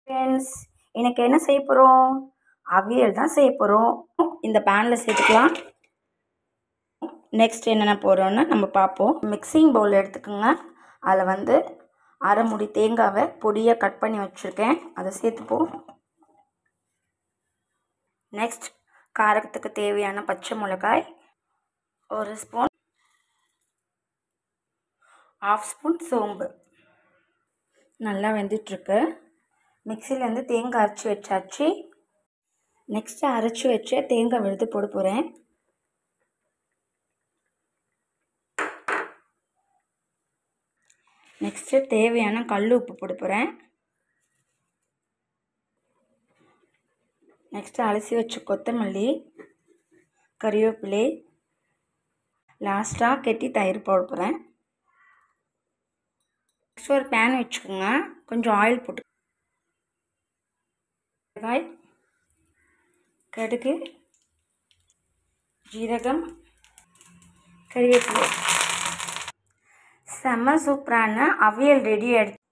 friends எனக்கு என்ன செய்ய போகிறோம் அவியல் தான் செய்ய போகிறோம் இந்த பேனில் சேர்த்துக்கலாம் நெக்ஸ்ட் என்னென்ன போடுறோன்னு நம்ம பார்ப்போம் மிக்சிங் பவுல் எடுத்துக்கோங்க அதில் வந்து அரை முடி தேங்காவை பொடியாக கட் பண்ணி வச்சுருக்கேன் அதை சேர்த்துப்போம் நெக்ஸ்ட் காரத்துக்கு தேவையான பச்சை மிளகாய் ஒரு ஸ்பூன் ஆஃப் ஸ்பூன் சோம்பு நல்லா வெந்துட்டுருக்கு மிக்சிலேருந்து தேங்காய் அரைச்சி வச்சாச்சு நெக்ஸ்ட்டு அரைச்சி வச்ச தேங்காய் விழுது போட போகிறேன் நெக்ஸ்ட்டு தேவையான கல் உப்பு போட போகிறேன் நெக்ஸ்ட்டு அலசி வச்ச கொத்தமல்லி கறிவேப்பிலை லாஸ்ட்டாக கெட்டி தயிர் போட போகிறேன் நெக்ஸ்ட் ஒரு பேன் வச்சுக்கோங்க கொஞ்சம் ஆயில் போட்டு காய் கடுகு ஜீரகம் கறிவேப்பிலை செம்ம சூப்பரான அவியல் ரெடி ஆகிடுச்சு